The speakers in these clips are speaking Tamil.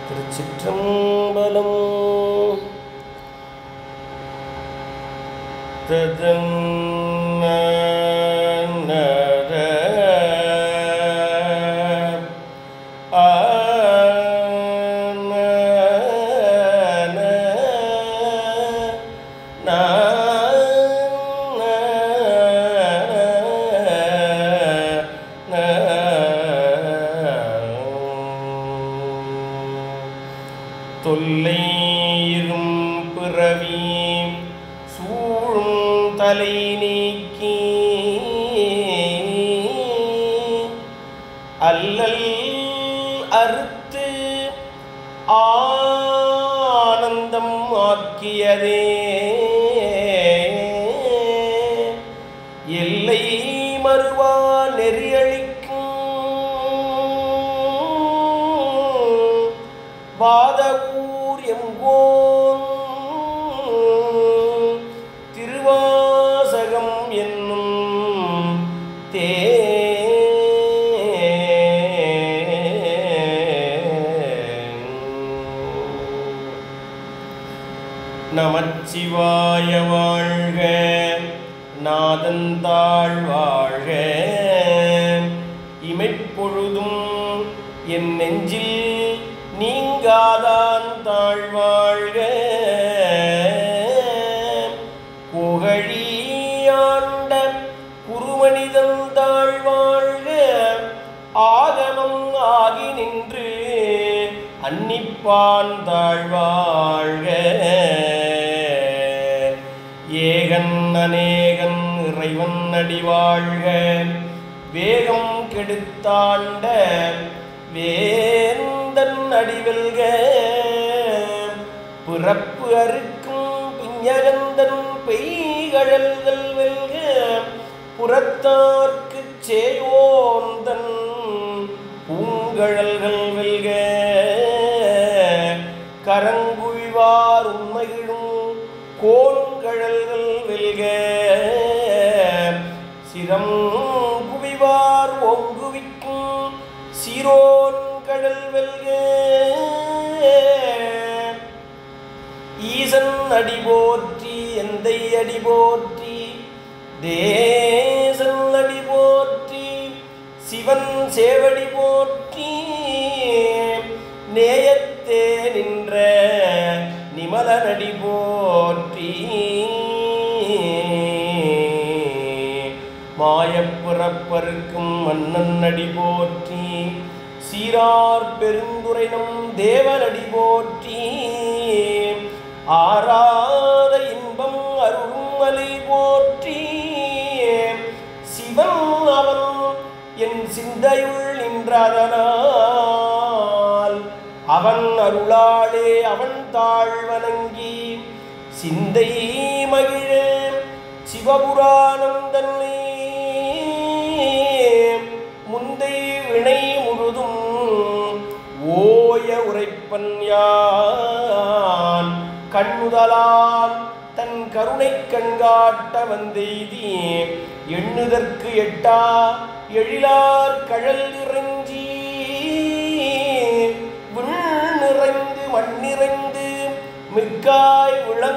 திருச்சிற்றம்பலம் தொல்லையிரும் பிறவி சூழும் தலை நீக்கி அல்லல் அறுத்து ஆனந்தம் ஆக்கியதே எல்லை மறுவா நெறியளிக்கும் வாதவூர் எங்கோன் திருவாசகம் என்னும் தே நமச்சிவாய வாழ்க நாதந்தாள் வாழ்க இமைப்பொழுதும் என் நெஞ்சில் நீங்காதான் தாழ்வாழ்க புகழியாண்ட குருமனிதன் தாழ்வாழ்க ஆகமம் ஆகி நின்று அன்னிப்பான் தாழ்வாழ்க ஏகன் அநேகன் இறைவன் அடிவாழ்க வேகம் கெடுத்தாண்ட வேந்தன் அடிவெல்க பிறப்பு அறுக்கும் பிஞகந்தன் பெய்கழல்கள் வெல்க புறத்தார்க்குச் சேயோந்தன் பூங்கழல்கள் வெல்க கரங்குழிவார் உண்மையிடும் கோன்கழல்கள் வெல்க சிரம் குவிவார் ஒங்குவிக்கும் சிரோன் கடல் வெல்க ஈசன் அடி போற்றி எந்தை அடி போற்றி தேசன் அடி போற்றி சிவன் சேவடி போற்றி நேயத்தே நின்ற நிமலனடி போற்றி மாயப்புறப்பருக்கும் மன்னன் அடி போற்றி சீரார் பெருந்துரைனம் தேவனடி போற்றி ஆராத இன்பம் அருளும் அலை போற்றி சிவன் அவன் என் சிந்தையுள் நின்றதனால் அவன் அருளாளே அவன் தாழ்வணங்கி சிந்தை மகிழ சிவபுராணம் தன்னை முந்தை வினை முழுதும் ஓய உரைப்பன் யான் கண்ணுதலால் தன் கருணை கண்காட்ட வந்தெய்தி எண்ணுதற்கு எட்டா எழிலார் கழல் இறைஞ்சி விண் நிறைந்து மண் நிறைந்து மிக்காய்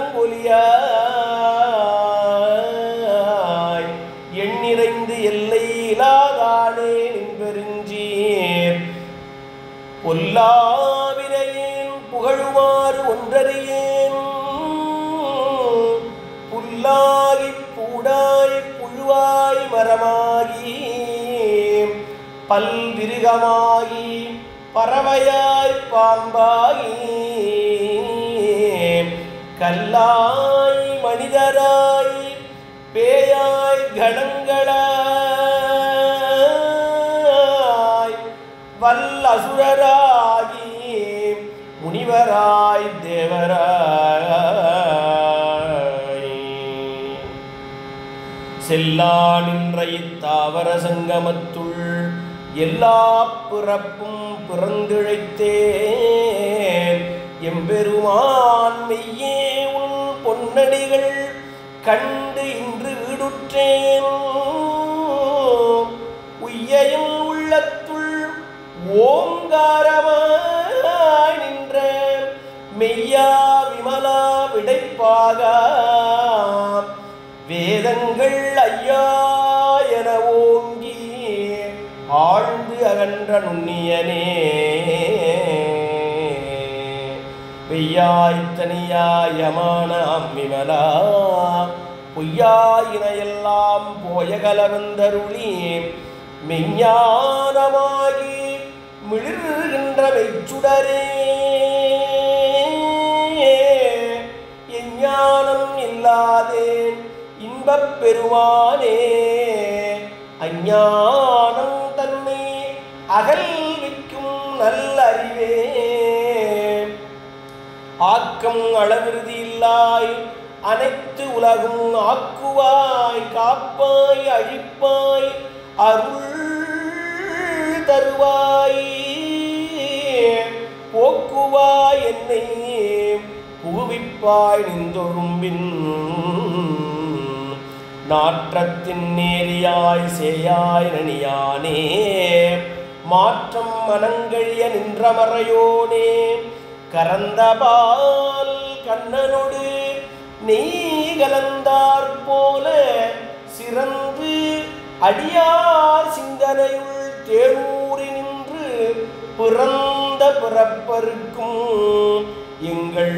விளங்கொலியாய் எண்ணிறைந்து எல்லை இலாதானே நின்பெருஞ்சீர் பொல்லாவினையேன் புகழுமாறு ஒன்றறியேன் புல்லாகி பூடாய் புழுவாய் மரமாகி பல்விருகமாகி பறவையாய் பாம்பாகி கல்லாய் மனிதராய் பேயாய் கணங்களாய் வல்லசுரராகி முனிவராய் தேவராய் செல்லா நின்ற இத்தாவர சங்கமத்துள் எல்லா பிறப்பும் பிறந்திழைத்தேன் எம்பெருமான் மெய்யே உன் பொன்னடிகள் கண்டு இன்று வீடுற்றேன் உய்யையும் உள்ளத்துள் ஓங்காரமாய் நின்ற மெய்யா விமலா விடைப்பாக வேதங்கள் ஐயா என ஓங்கி ஆழ்ந்து அகன்ற நுண்ணியனே பெய்யாய் தனியாயமான அம்மிமலா பொய்யாயினையெல்லாம் போய கலவந்தருளி மெஞ்ஞானமாகி மிளிர்கின்ற மெச்சுடரே எஞ்ஞானம் இல்லாதேன் இன்பப் பெருமானே அஞ்ஞானம் தன்னை அகல்விக்கும் நல்லறிவே ஆக்கம் அளவிருதி இல்லாய் அனைத்து உலகும் ஆக்குவாய் காப்பாய் அழிப்பாய் அருள் தருவாய் போக்குவாய் என்னை புகுவிப்பாய் நின்றொரும்பின் நாற்றத்தின் நேரியாய் சேயாய் நனியானே மாற்றம் மனங்கழிய நின்றமறையோனே கரந்தபால் கண்ணனொடு நெய் கலந்தார் போல சிறந்து அடியார் சிந்தனையுள் தேரூறி நின்று பிறந்த பிறப்பருக்கும் எங்கள்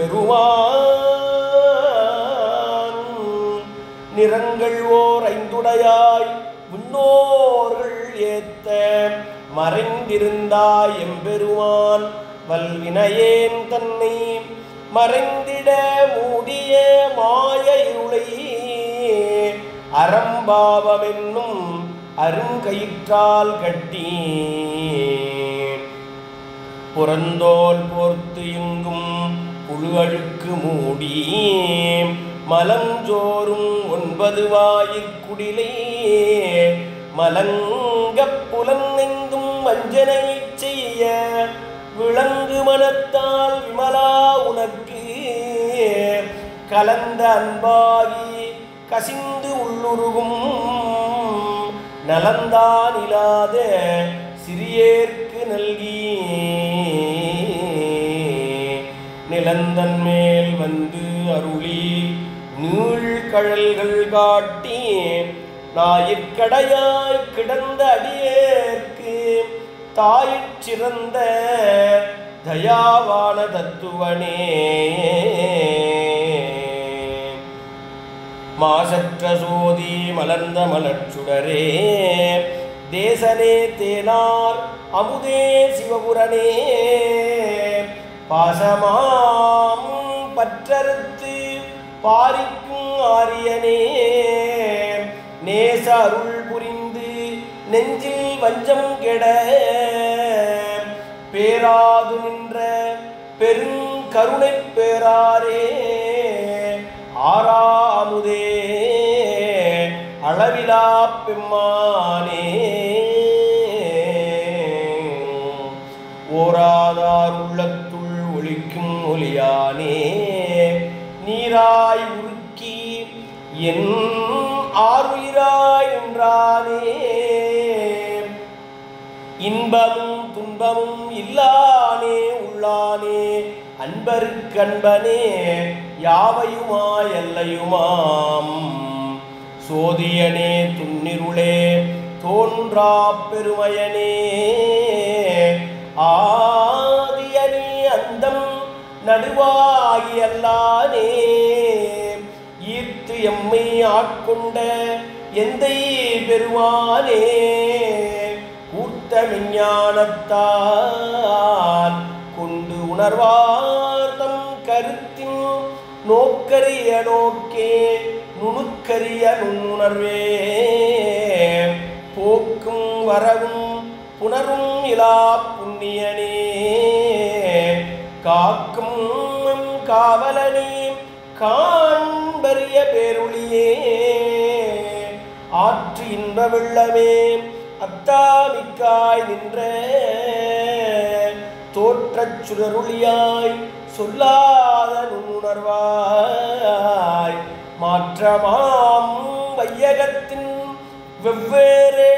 பெருமான் நிறங்கள் ஓர் ஐந்துடையாய் முன்னோர்கள் ஏத்த மறைந்திருந்தாய் எம்பெருமான் வல்வினையேன் தன்னை மறைந்திட மூடிய மாய இருளை அறம்பாவமென்னும் அருங்கயிற்றால் கட்டி புறந்தோல் போர்த்து எங்கும் புழு அழுக்கு மூடி மலஞ்சோறும் ஒன்பது வாயிற்குடிலே மலங்கப் புலங்கெங்கும் வஞ்சனையைச் செய்ய விளங்கு மனத்தால் விமலா உனக்கு கலந்த அன்பாகி கசிந்து உள்ளுருகும் நலந்தான் இல்லாத சிறியேற்கு நல்கி நிலந்தன் மேல் வந்து அருளி நீழ்கழல்கள் காட்டி ஞாயிற்கடையாய் கிடந்த அடியேற்கு தாயிற் சிறந்த தயாவான தத்துவனே மாசற்ற சோதி மலர்ந்த மலர்ச்சுடரே தேசனே தேனார் அமுதே சிவபுரனே பாசமாம் பற்றறுத்து பாரிக்கும் ஆரியனே நேச அருள் புரிந்து நெஞ்சில் வஞ்சம் கெட பேராது நின்ற பெருங்கருணை பேராரே ஆறாமுதே அளவிலா பெம்மானே ஓராதார் உள்ளத்துள் ஒளிக்கும் ஒளியானே நீராய் உருக்கி என் ஆறுயிராய் நின்றானே இன்பமும் துன்பமும் இல்லானே உள்ளானே அன்பருக்கன்பனே யாவையுமாய் எல்லையுமாம் சோதியனே துன்னிருளே தோன்றா பெருமையனே ஆதியனே அந்தம் நடுவாகியல்லானே ஈர்த்து எம்மை ஆட்கொண்ட எந்தை பெருமானே கூர்த்த விஞ்ஞானத்தால் கொண்டு உணர்வார்த்தம் கருத்தின் நோக்கரிய நோக்கே நுணுக்கரிய நுண்ணுணர்வே போக்கும் வரவும் புணரும் இலா புண்ணியனே காக்கும் எம் காவலனே காண்பரிய பேருளியே ஆற்று இன்ப வெள்ளமே அத்தாமிக்காய் நின்ற தோற்றச் சுடருளியாய் சொல்லாத நுண்ணுணர்வாய் மாற்றமாம் வையகத்தின் வெவ்வேறே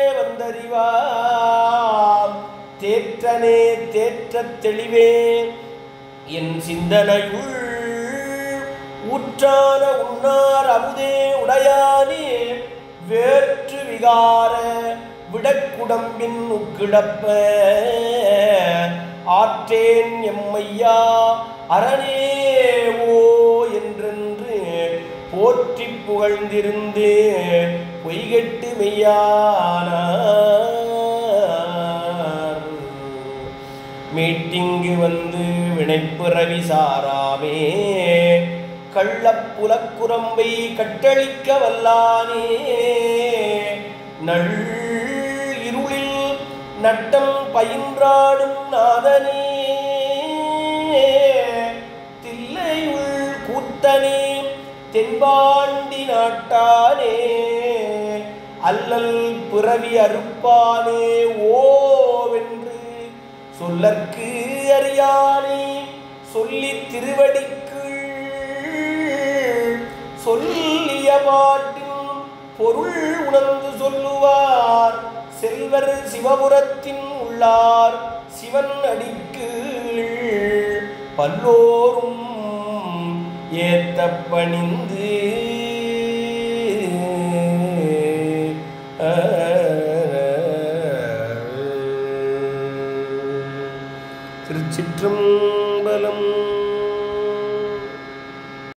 வந்தறிவாம் தேற்றனே தேற்றத் தெளிவே என் சிந்தனையுள் ஊற்றான உன்னார் அமுதே உடையானே வேற்று விகார விடக்குடம்பின் உக்கிடப்ப ஆற்றேன் எம்மையா அரணேவோ என்றென்று போற்றி புகழ்ந்திருந்து பொய்கெட்டு மெய்யானார் மீட்டிங்கு வந்து வினைப்பிறவி சாராமே கள்ளப்புலக்குரம்பை கட்டளிக்க வல்லானே நள் இருளில் நட்டம் பயின்றாடும் நாதனே தில்லையுள் கூத்தனே தென்பாண்டி நாட்டானே அல்லல் பிறவி அறுப்பானே ஓவென்று சொல்லற்கு அறியானே சொல்லி திருவடிக்கு சொல்லிய பாட்டின் பொருள் உணர்ந்து சொல்லுவார் செல்வர் சிவபுரத்தின் உள்ளார் சிவன் அடிக்கு பல்லோரும் ஏத்த பணிந்து திருச்சிற்றம்பலம்